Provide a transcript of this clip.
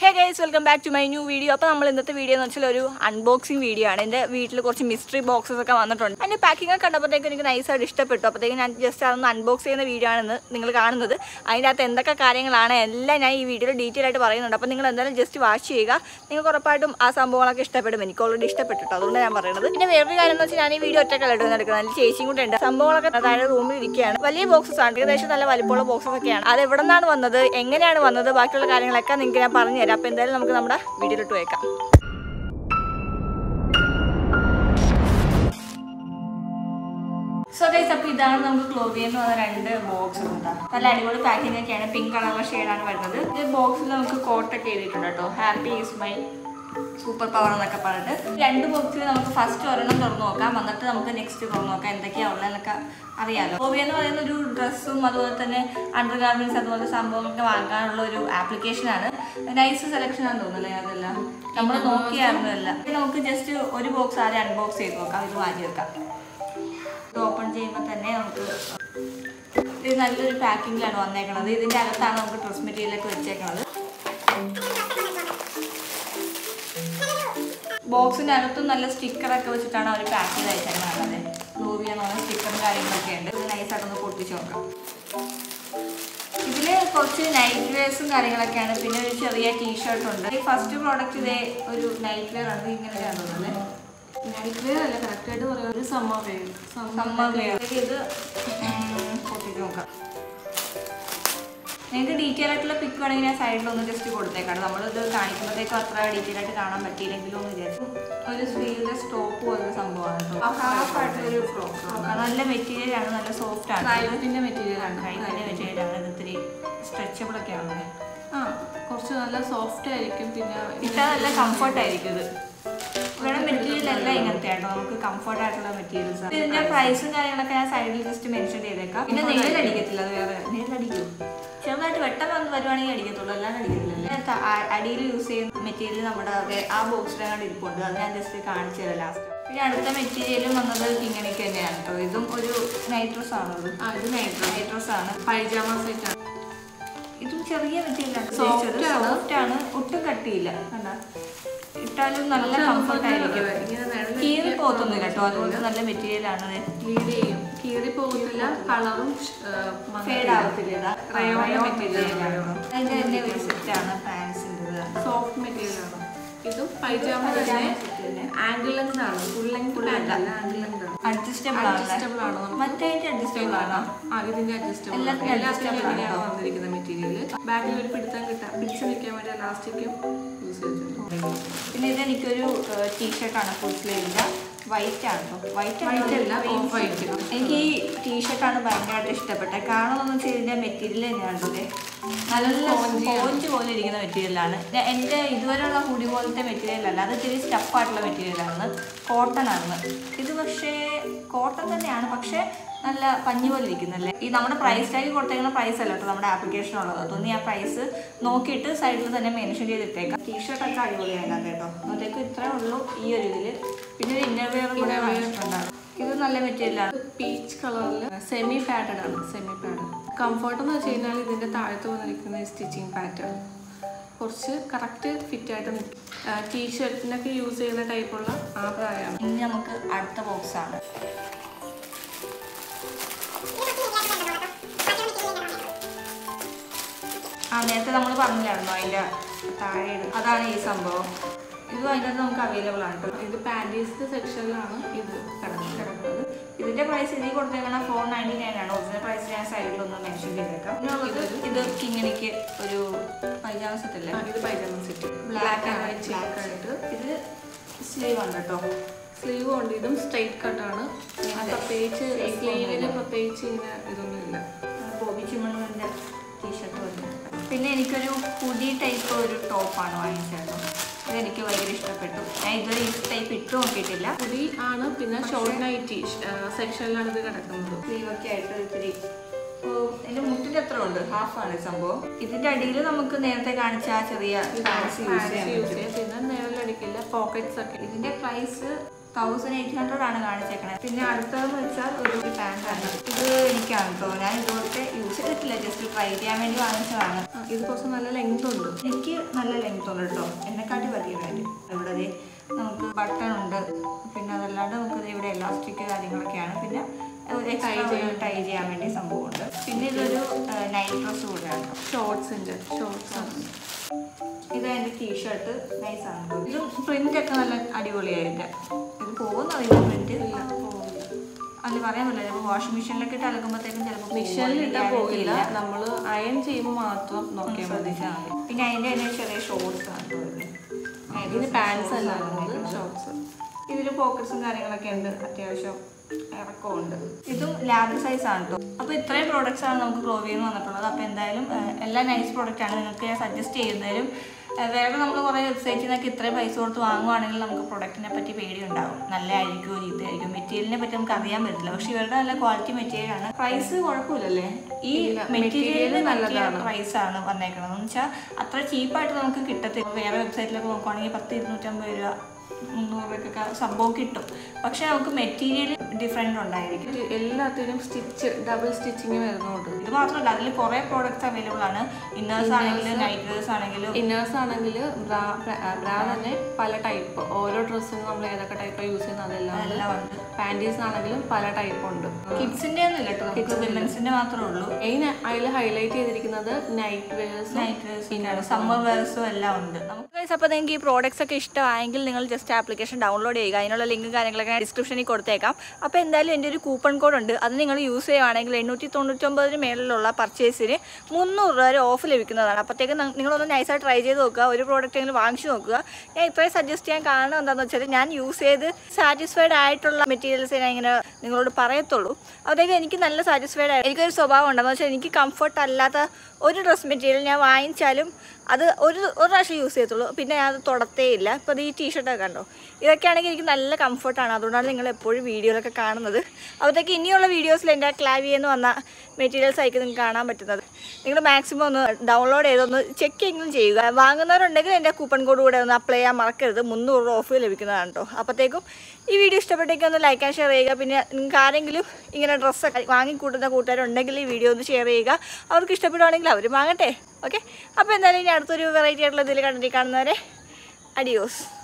Hey guys welcome back to my new video അപ്പോൾ നമ്മൾ ഇന്നത്തെ വീഡിയോ എന്ന് വെച്ചാൽ ഒരു അൺബോക്സിംഗ് വീഡിയോ ആണ് എൻ്റെ വീട്ടിൽ കുറച്ച് മിസ്റ്ററി ബോക്സസ് ഒക്കെ വന്നിട്ടുണ്ട് അതിൻ്റെ പാക്കിംഗ് ഒക്കെ കണ്ടപ്പോഴത്തേക്ക് എനിക്ക് നൈസായിട്ട് ഇഷ്ടപ്പെട്ടു അപ്പോഴത്തേക്ക് ഞാൻ ജസ്റ്റ് അതൊന്ന് അൺബോക്സ് ചെയ്യുന്ന വീഡിയോ ആണെന്ന് നിങ്ങൾ കാണുന്നത് അതിൻ്റെ അകത്ത് എന്തൊക്കെ കാര്യങ്ങളാണ് എല്ലാം ഞാൻ ഈ വീഡിയോയിൽ ഡീറ്റെയിൽ ആയിട്ട് പറയുന്നുണ്ട് അപ്പോൾ നിങ്ങൾ എന്തായാലും ജസ്റ്റ് വാച്ച് ചെയ്യുക നിങ്ങൾക്ക് ഉറപ്പായിട്ടും ആ സംഭവങ്ങളൊക്കെ ഇഷ്ടപ്പെടും എനിക്ക് ഓൾറെഡി ഇഷ്ടപ്പെട്ടിട്ടോ അതുകൊണ്ട് ഞാൻ പറയുന്നത് പിന്നെ വേറൊരു കാര്യം എന്ന് വെച്ചാൽ ഞാൻ ഈ വീഡിയോ ഒറ്റക്കാലായിട്ട് എടുക്കുന്നത് അതിൽ ചേച്ചിയും കൂടെ ഉണ്ട് സംഭവങ്ങളൊക്കെ താഴെ റൂമിൽ ഇരിക്കുകയാണ് വലിയ ബോക്സസ് ആണ് ഏകദേശം നല്ല വലിപ്പമുള്ള ബോക്സസ് ഒക്കെയാണ് അത് എവിടെ നിന്നാണ് വന്നത് എങ്ങനെയാണ് വന്നത് ബാക്കിയുള്ള കാര്യങ്ങളൊക്കെ നിങ്ങൾക്ക് ഞാൻ പറഞ്ഞു തരാം അപ്പോൾ എന്തായാലും നമുക്ക് നമ്മുടെ വീഡിയോയിലോട്ട് വെക്കാം സോ ഗൈസ് അപ്പോൾ ഇതാണ് നമുക്ക് ക്ലോവിയ എന്ന് പറഞ്ഞ രണ്ട് ബോക്സ് ഉണ്ട് നല്ല അടിപൊളി പാക്കിംഗ് ഒക്കെയാണ് പിങ്ക് കളറുള്ള ഷെയ്ഡാണ് വരുന്നത് ഈ ബോക്സിൽ നമുക്ക് കോട്ടൊക്കെ എഴുതിയിട്ടുണ്ട് കേട്ടോ happy is my super power എന്നൊക്കെ പറഞ്ഞിട്ട് രണ്ട് ബോക്സിൽ നമുക്ക് ഫസ്റ്റ് ഒരെണ്ണം തുറന്നു നോക്കാം എന്നിട്ട് നമുക്ക് നെക്സ്റ്റ് തുറന്നു നോക്കാം എന്തൊക്കെയാണ് ഉള്ളതെന്നൊക്കെ അറിയാലോ ക്ലോവിയ എന്ന് പറയുന്ന ഒരു ഡ്രസ്സും അതുപോലെ തന്നെ അണ്ടർ ഗാർമെന്റ്സ് അതുപോലെ സംഭവങ്ങളൊക്കെ വാങ്ങാനുള്ള ഒരു ആപ്ലിക്കേഷനാണ് നൈസ് സെലക്ഷൻ ആണെന്ന് തോന്നുന്നല്ലേ അതെല്ലാം നമ്മൾ നോക്കിയായിരുന്നല്ല നമുക്ക് ജസ്റ്റ് ഒരു ബോക്സ് ആദ്യം അൺബോക്സ് ചെയ്ത് നോക്കാം ഇത് വാങ്ങി വെക്കാം ഇത് ഓപ്പൺ ചെയ്യുമ്പോൾ തന്നെ നമുക്ക് ഇത് നല്ലൊരു പാക്കിങ്ങിലാണ് വന്നേക്കണത് ഇതിൻ്റെ അകത്താണ് നമുക്ക് ഡ്രസ് മെറ്റീരിയലൊക്കെ വെച്ചേക്കണത് ബോക്സിൻ്റെ അകത്തും നല്ല സ്റ്റിക്കറൊക്കെ വെച്ചിട്ടാണ് അവർ പാക്ക് ചെയ്ത് അയച്ചേക്കണത് അതെ ഗ്ലോബി എന്ന് പറഞ്ഞ സ്റ്റിക്കറും കാര്യങ്ങളൊക്കെ ഉണ്ട് ഇത് നൈസായിട്ടൊന്ന് പൊട്ടിച്ച് നോക്കാം ഇതില് കുറച്ച് നൈറ്റ് വെയർസും കാര്യങ്ങളൊക്കെയാണ് പിന്നെ ഒരു ചെറിയ ടീഷർട്ട് ഉണ്ട് ഈ ഫസ്റ്റ് പ്രോഡക്റ്റ് ഇതേ ഒരു നൈറ്റ് വെയർ ആണ് ഇങ്ങനെയാണ് തോന്നുന്നത് നൈറ്റ് വെയർ അല്ല കറക്റ്റ് ആയിട്ട് പറയാം ഒരു സമ്മർ വെയർ സമ്മർ വെയർ ഇത് ഉം, പൊട്ടിച്ച് നോക്കാം നിങ്ങൾക്ക് ഡീറ്റെയിൽ ആയിട്ടുള്ള പിക്ക് വേണമെങ്കിൽ ഞാൻ സൈഡിൽ ഒന്ന് ജസ്റ്റ് കൊടുത്തേക്കാണ് നമ്മളിത് കാണിക്കുമ്പോഴത്തേക്കും അത്ര ഡീറ്റെയിൽ ആയിട്ട് കാണാൻ പറ്റിയില്ലെങ്കിലും എന്ന് വിചാരിച്ചു ഒരു സ്ലീവ്ലെസ് ടോപ്പ് പോലൊരു സംഭവമാണ് കേട്ടോ ഹാഫ് ആയിട്ടൊരു ഫ്രോക്ക് നല്ല മെറ്റീരിയൽ ആണ് നല്ല സോഫ്റ്റ് ആണ് ക്രൈപ്പിന്റെ മെറ്റീരിയൽ ആണ് കൈപ്പിന്റെ മെറ്റീരിയൽ ആണ് ഇത് ഇത്തിരി സ്ട്രെച്ചബിൾ ഒക്കെ ആണ് ആ കുറച്ച് നല്ല സോഫ്റ്റ് ആയിരിക്കും പിന്നെ ഇട്ടാൽ നല്ല കംഫർട്ട് ആയിരിക്കും ഇത് ഇവിടെ മെറ്റീരിയൽ എല്ലാം ഇങ്ങനത്തെ ആട്ടോ നമുക്ക് കംഫർട്ട് ആയിട്ടുള്ള മെറ്റീരിയൽസ് ഇതിന്റെ പ്രൈസും കാര്യങ്ങളൊക്കെ ഞാൻ സൈഡിൽ ജസ്റ്റ് മെൻഷൻ ചെയ്തേക്കാം പിന്നെ നെയ്യിൽ അടിക്കത്തില്ല അത് വേറെ നെയ്യിൽ അടിക്കും ചെറുതായിട്ട് വെട്ടം വന്ന് വരുവാണെങ്കിൽ അടിക്കത്തുള്ളൂ അല്ലാതെ അടിക്കത്തില്ല അടിയിൽ യൂസ് ചെയ്യുന്ന മെറ്റീരിയൽ നമ്മുടെ വേ- ആ ബോക്സിലങ്ങാണ്ട് ഇരിപ്പുണ്ട് അത് ഞാൻ ജസ്റ്റ് കാണിച്ചു തരാം ലാസ്റ്റ് പിന്നെ അടുത്ത മെറ്റീരിയലും വന്നത് ഇങ്ങനെയൊക്കെ തന്നെയാണ് കേട്ടോ ഇതും ഒരു നൈറ്റ് ഡ്രസ് ആണ് ഇത് ആ ഇത് നൈറ്റ് നൈറ്റ് ഡ്രസ് ആണ് പൈജാമ സെറ്റ് ആണ് ഇതും ചെറിയ മെറ്റീരിയലാണ് Soft ആണ്. സോഫ്റ്റ് ആണ് ഒട്ടും കട്ടിയില്ല കണ്ട ഇട്ടാലും നല്ല കംഫർട്ട് ആയിരിക്കും ഇങ്ങനെ നിഴല് കീറി പോത്തൊന്നുമില്ല കേട്ടോ അതുകൊണ്ട് നല്ല മെറ്റീരിയൽ ആണ് ലീഡ് ചെയ്യും കീറി പോകത്തില്ല കളറും ഫേഡ് ആവത്തില്ല റയോൺ മെറ്റീരിയൽ അതിന്റെ തന്നെ ഒരു സെറ്റ് ആണ് പാൻസിൻ്റെ സോഫ്റ്റ് മെറ്റീരിയൽ ആണ് ഇതും പൈജാമ തന്നെ ആംഗിൾ ലെങ്ത് ആണ് ഫുൾ ലെങ്ത് പാൻറ് അല്ല ആംഗിൾ ലെങ്ത് ആണ് അഡ്ജസ്റ്റബിൾ ആണ് അഡ്ജസ്റ്റബിൾ ആണ് നമുക്ക് മറ്റേ അഡ്ജസ്റ്റബിൾ ആണോ ആ ഇതിന്റെ അഡ്ജസ്റ്റബിൾ എല്ലാത്തിനും എല്ലാത്തിനും adjustable ഇങ്ങനെയാണ് ആണോ? വന്നിരിക്കുന്ന മെറ്റീരിയൽ ബാക്കിൽ ഒരു പിടുത്തം കിട്ടാൻ പിടിച്ചു നിൽക്കാൻ വേണ്ടി ലാസ്റ്റിക്കും യൂസ് ചെയ്തിട്ടുണ്ട് പിന്നെ ഇത് എനിക്കൊരു ടീഷർട്ടാണ് ഫുൾ സ്ലീവിൻ്റെ വൈറ്റ് ആണ് കേട്ടോ വൈറ്റ് White അല്ല, off white. എനിക്ക് ഈ ടീഷർട്ടാണ് ഭയങ്കരമായിട്ട് ഇഷ്ടപ്പെട്ടത് കാണുമെന്ന് വെച്ചാൽ ഇതിൻ്റെ മെറ്റീരിയൽ തന്നെയാണ് അല്ലേ നല്ല സ്പോഞ്ച് പോലെ ഇരിക്കുന്ന മെറ്റീരിയലാണ് എൻ്റെ ഇതുവരെയുള്ള ഹുഡി പോലത്തെ മെറ്റീരിയൽ അല്ല അത് ഇത്തിരി സ്റ്റഫായിട്ടുള്ള മെറ്റീരിയലാണ് കോട്ടൺ ആണ് ഇത് പക്ഷേ കോട്ടൺ തന്നെയാണ് പക്ഷേ നല്ല പഞ്ഞി പോലെ ഇരിക്കുന്നല്ലേ ഈ നമ്മുടെ പ്രൈസ് ടാഗ് കൊടുത്തേക്കുന്ന പ്രൈസ് അല്ല കേട്ടോ നമ്മുടെ ആപ്ലിക്കേഷൻ ഉള്ളത് അതുകൊണ്ട് ഞാൻ പ്രൈസ് നോക്കിയിട്ട് സൈഡിൽ തന്നെ മെൻഷൻ ചെയ്തിട്ടേക്കാം ടീഷർട്ടൊക്കെ അടിപൊളിയാണ് കേട്ടോ അപ്പോഴത്തേക്ക് ഇത്രേ ഉള്ളൂ ഈ ഒരു ഇതിൽ പിന്നെ ഒരു ഇന്നർ വെയർ കൂടെ വാങ്ങിയിട്ടുണ്ടാണ് ഇത് നല്ല മെറ്റീരിയലാണ് പീച്ച് കളറിൽ സെമി പാഡഡ് ആണ് സെമി പാഡഡ് കംഫർട്ട് എന്ന് വെച്ച് കഴിഞ്ഞാൽ ഇതിന്റെ താഴത്ത് വന്നിരിക്കുന്ന സ്റ്റിച്ചിങ് പാറ്റേൺ കുറച്ച് കറക്റ്റ് ഫിറ്റ് ആയിട്ട് നിൽക്കും ടീഷർട്ടിനൊക്കെ യൂസ് ചെയ്യുന്ന ടൈപ്പുള്ള ആ പ്രായമാണ് ഇനി നമുക്ക് അടുത്ത ബോക്സ് ആണ് ആ നേരത്തെ നമ്മൾ പറഞ്ഞില്ലായിരുന്നോ അതിന്റെ താഴെ ഇടും. അതാണ് ഈ സംഭവം ഇതും അതിൻ്റെ അകത്ത് നമുക്ക് അവൈലബിൾ ആണ് കേട്ടോ ഇത് പാൻറ്റീസിന്റെ സെക്ഷനിലാണ് ഇത് കിടക്കുന്നത് കിടക്കുന്നത് ഇതിന്റെ പ്രൈസ് ഇതിൽ കൊടുത്തേക്കണ ഫോർ നയൻറ്റി നയൻ ആണ് ഒറിജിനൽ പ്രൈസ് ഞാൻ സൈഡിൽ ഒന്ന് മെൻഷൻ ചെയ്തേക്കാം പിന്നെ ഉള്ളത് ഇത് കിങ്ങിണിക്ക് ഒരു പൈജാമ സെറ്റ് അല്ലേ ആ, ഇത് pyjama set black and white black ആയിട്ട് ഇത് സ്ലീവ് ഉണ്ട് കേട്ടോ സ്ലീവ് ഉണ്ട് ഇതും സ്ട്രെയിറ്റ് കട്ടാണ് അതെ. പ്രത്യേകിച്ച് Sleeve സ്ലീവിന് ഒന്നുമില്ല. പ്രത്യേകിച്ച് ഇങ്ങനെ ഇതൊന്നുമില്ല ബോബി ചിമ്മണിൻ്റെ ടീഷർട്ട് വന്നു പിന്നെ എനിക്കൊരു പുതിയ ടൈപ്പ് ഒരു ടോപ്പാണ് വാങ്ങിച്ചത് ഇതെനിക്ക് ഭയങ്കര ഇഷ്ടപ്പെട്ടു ഞാൻ ഇതുവരെ ഈ ടൈപ്പ് ഇട്ട് നോക്കിയിട്ടില്ല പുതി ആണ് പിന്നെ ഷോർട്ട് നൈറ്റി സെക്ഷനിലാണ് ഇത് കിടക്കുന്നത് സ്ലീവൊക്കെ ആയിട്ട് ഇത്തിരി ഓ, ഇതിന്റെ മുട്ടിന്റെ എത്ര ഉണ്ട് ഹാഫ് ആണ് ഈ സംഭവം ഇതിന്റെ അടിയിൽ നമുക്ക് നേരത്തെ കാണിച്ച ആ ചെറിയ പാൻസ് യൂസ് ചെയ്യാൻ യൂസ് പറ്റും ചെയ്യാം പിന്നെ നിഴലടിക്കില്ല പോക്കറ്റ്സ് ഒക്കെ ഇതിന്റെ പ്രൈസ് തൗസൻഡ് എയ്റ്റ് ഹൺഡ്രഡ് ആണ് കാണിച്ചേക്കണത് പിന്നെ അടുത്തതെന്ന് വെച്ചാൽ ഒരു പാൻറ്റാണ് ഇത് എനിക്കാണ് കേട്ടോ ഞാൻ ഇതുപോലത്തെ യൂസ് ചെയ്തിട്ടില്ല ജസ്റ്റ് ട്രൈ ചെയ്യാൻ വേണ്ടി വാങ്ങിച്ചതാണ് ആ, ഇത് കുറച്ച് നല്ല ലെങ്ത് ഉണ്ട് എനിക്ക് നല്ല ലെങ്ത് ഉണ്ട് കേട്ടോ എന്നെക്കാട്ടി വലിയ വേണ്ടി ഇവിടെ ദേ നമുക്ക് ബട്ടൺ ഉണ്ട് പിന്നെ അതല്ലാണ്ട് നമുക്ക് ദേ ഇവിടെ എലാസ്റ്റിക് കാര്യങ്ങളൊക്കെയാണ് പിന്നെ ടൈ ചെയ്യാൻ ടൈ ചെയ്യാൻ വേണ്ടി സംഭവമുണ്ട് പിന്നെ ഇതൊരു നൈറ്റ് ഡ്രസ്സ് കൂടെയാണ് ഷോർട്സിൻ്റെ ഷോർട്സ് ആണ് ഇത് എൻ്റെ ടീഷർട്ട് നൈസാണ് കേട്ടോ ഇത് പ്രിന്റ് ഒക്കെ നല്ല അടിപൊളിയായിട്ട് ഇത് പോകുന്നു അതിൻ്റെ പ്രിന്റ് അത് പറയാൻ പറ്റില്ല ചിലപ്പോൾ വാഷിംഗ് മെഷീനിലൊക്കെ ഇട്ട് അലക്കുമ്പോഴത്തേക്കും ചിലപ്പോൾ മിഷനിൽ ഇട്ടാൽ പോകില്ല നമ്മൾ അയൺ ചെയ്യുമ്പോൾ മാത്രം നോക്കിയാൽ മതി ശ്രദ്ധിച്ചാൽ മതി പിന്നെ അതിൻ്റെ തന്നെ ചെറിയ ഷോർട്സ് ആണ് കേട്ടോ ഇത്. ഇതിന് പാൻസ് അല്ല ഷോർട്സ് ഇതിൽ പോക്കറ്റ്സും കാര്യങ്ങളൊക്കെ ഉണ്ട് അത്യാവശ്യം ഇറക്കമുണ്ട് ഇതും ലാബ് സൈസ് ആണ് കേട്ടോ അപ്പോൾ ഇത്രയും പ്രോഡക്റ്റ്സ് ആണ് നമുക്ക് ഗ്ലോവിയിൽ നിന്ന് വന്നിട്ടുള്ളത് അപ്പോൾ എന്തായാലും ഏഹ്, എല്ലാം നൈസ് പ്രോഡക്റ്റ് ആണ് നിങ്ങൾക്ക് ഞാൻ സജസ്റ്റ് ചെയ്യുന്നതിലും ഏഹ്, വേറെ നമ്മൾ കുറേ വെബ്സൈറ്റിൽ നിന്നൊക്കെ ഇത്രയും പൈസ കൊടുത്ത് വാങ്ങുവാണെങ്കിൽ നമുക്ക് പ്രൊഡക്റ്റിനെ പറ്റി പേടിയുണ്ടാവും നല്ലതായിരിക്കുമോ ചീത്തയായിരിക്കും മെറ്റീരിയലിനെ പറ്റി നമുക്ക് അറിയാൻ പറ്റില്ല പക്ഷേ ഇവരുടെ നല്ല ക്വാളിറ്റി മെറ്റീരിയൽ ആണ് പ്രൈസ് കുഴപ്പമില്ലല്ലേ ഈ മെറ്റീരിയൽ നല്ലതാണ് പ്രൈസ് ആണ് വന്നേക്കുന്നത് എന്ന് വെച്ചാൽ അത്ര ചീപ്പായിട്ട് നമുക്ക് കിട്ടത്തില്ല വേറെ വെബ്സൈറ്റിലൊക്കെ നോക്കുവാണെങ്കിൽ പത്ത് ഇരുന്നൂറ്റമ്പത് രൂപ മുന്നൂറ് രൂപയ്ക്കൊക്കെ സംഭവം കിട്ടും പക്ഷെ നമുക്ക് മെറ്റീരിയൽ ഡിഫറെൻ്റ് ഉണ്ടായിരിക്കും എല്ലാത്തിനും സ്റ്റിച്ച് ഡബിൾ സ്റ്റിച്ചിങ് വരുന്നുണ്ട് ഇത് മാത്രമല്ല അതിൽ കുറേ പ്രോഡക്റ്റ്സ് അവൈലബിൾ ആണ് ഇന്നേഴ്സ് ആണെങ്കിലും നൈറ്റ് വെയേഴ്സ് ആണെങ്കിലും ഇന്നേഴ്സ് ആണെങ്കിൽ ബ്രാ ബ്രാ തന്നെ പല ടൈപ്പ് ഓരോ ഡ്രസ്സിനും നമ്മൾ ഏതൊക്കെ ടൈപ്പ് യൂസ് ചെയ്യുന്നത് അതെല്ലാം ഉണ്ട് എല്ലാം ഉണ്ട് പാൻറ്റീസ് ആണെങ്കിലും പല ടൈപ്പ് ഉണ്ട് കിഡ്സിൻ്റെ ഒന്നും ഇല്ല കേട്ടോ നമുക്ക് വിമൻസിൻ്റെ മാത്രമേ ഉള്ളൂ മെയിൻ അതിൽ ഹൈലൈറ്റ് ചെയ്തിരിക്കുന്നത് നൈറ്റ് വെയേഴ്സ് നൈറ്റ് വെയേഴ്സും സമ്മർ വെയേഴ്സും എല്ലാം ഉണ്ട് നമുക്ക് guys അപ്പോൾ നിങ്ങൾക്ക് ഈ പ്രോഡക്റ്റ്സ് ഒക്കെ ഇഷ്ടമായെങ്കിൽ നിങ്ങൾ ജസ്റ്റ് ആപ്ലിക്കേഷൻ ഡൗൺലോഡ് ചെയ്യുക അതിനുള്ള ലിങ്ക് കാര്യങ്ങളൊക്കെ ഞാൻ ഡിസ്ക്രിപ്ഷനിൽ കൊടുത്തേക്കാം അപ്പോൾ എന്തായാലും എൻ്റെ ഒരു കൂപ്പൺ കോഡ് ഉണ്ട് അത് നിങ്ങൾ യൂസ് ചെയ്യുവാണെങ്കിൽ എണ്ണൂറ്റി തൊണ്ണൂറ്റൊമ്പതിന് മേളിലുള്ള പർച്ചേസിന് മുന്നൂറ് രൂപ വരെ ഓഫ് ലഭിക്കുന്നതാണ് അപ്പോഴത്തേക്ക് ന- നിങ്ങളൊന്ന് നൈസായിട്ട് ട്രൈ ചെയ്ത് നോക്കുക ഒരു പ്രോഡക്റ്റ് എങ്കിലും വാങ്ങിച്ചു നോക്കുക ഞാൻ ഇത്രയും സജസ്റ്റ് ചെയ്യാൻ കാരണം എന്താണെന്ന് വെച്ചാൽ ഞാൻ യൂസ് ചെയ്ത് സാറ്റിസ്ഫൈഡ് ആയിട്ടുള്ള മെറ്റീരിയൽസ് ഞാൻ ഇങ്ങനെ നിങ്ങളോട് പറയത്തുള്ളൂ അപ്പോഴത്തേക്ക് എനിക്ക് നല്ല സാറ്റിസ്ഫൈഡ് ആയി എനിക്കൊരു സ്വഭാവം ഉണ്ടെന്ന് വെച്ചാൽ എനിക്ക് കംഫർട്ട് അല്ലാത്ത ഒരു ഡ്രസ് മെറ്റീരിയൽ ഞാൻ വാങ്ങിച്ചാലും അത് ഒരു ഒരു പ്രാവശ്യം യൂസ് ചെയ്യത്തുള്ളൂ പിന്നെ ഞാൻ അത് തൊടത്തേ ഇല്ല ഇപ്പോൾ ഈ ടീഷർട്ടൊക്കെ കണ്ടോ ഇതൊക്കെയാണെങ്കിൽ എനിക്ക് നല്ല കംഫർട്ടാണ് അതുകൊണ്ടാണ് നിങ്ങൾ എപ്പോഴും വീഡിയോയിലൊക്കെ കാണുന്നത് അപ്പോഴത്തേക്ക് ഇനിയുള്ള വീഡിയോസിൽ എൻ്റെ ക്ലാവിയെന്ന് വന്ന മെറ്റീരിയൽസ് ആയിരിക്കും നിങ്ങൾക്ക് കാണാൻ പറ്റുന്നത് നിങ്ങൾ മാക്സിമം ഒന്ന് ഡൗൺലോഡ് ചെയ്തൊന്ന് ചെക്ക് എങ്കിലും ചെയ്യുക വാങ്ങുന്നവരുണ്ടെങ്കിൽ എൻ്റെ കൂപ്പൺ കോഡ് കൂടെ ഒന്ന് അപ്ലൈ ചെയ്യാൻ മറക്കരുത് മുന്നൂറ് രൂപ ഓഫ് ലഭിക്കുന്നതാണ് കേട്ടോ അപ്പോഴത്തേക്കും ഈ വീഡിയോ ഇഷ്ടപ്പെട്ടെങ്കിൽ ഒന്ന് ലൈക്ക് ആൻഡ് ഷെയർ ചെയ്യുക പിന്നെ നിങ്ങൾക്ക് ആരെങ്കിലും ഇങ്ങനെ ഡ്രസ്സൊക്കെ വാങ്ങിക്കൂട്ടുന്ന കൂട്ടുകാരുണ്ടെങ്കിൽ ഈ വീഡിയോ ഒന്ന് ഷെയർ ചെയ്യുക അവർക്ക് ഇഷ്ടപ്പെടുവാണെങ്കിൽ അവർ വാങ്ങട്ടെ ഓക്കെ അപ്പോൾ എന്തായാലും ഇനി അടുത്തൊരു വെറൈറ്റി ആയിട്ടുള്ള ഇതിൽ കണ്ടിട്ട് കാണുന്നവരെ അഡിയോസ്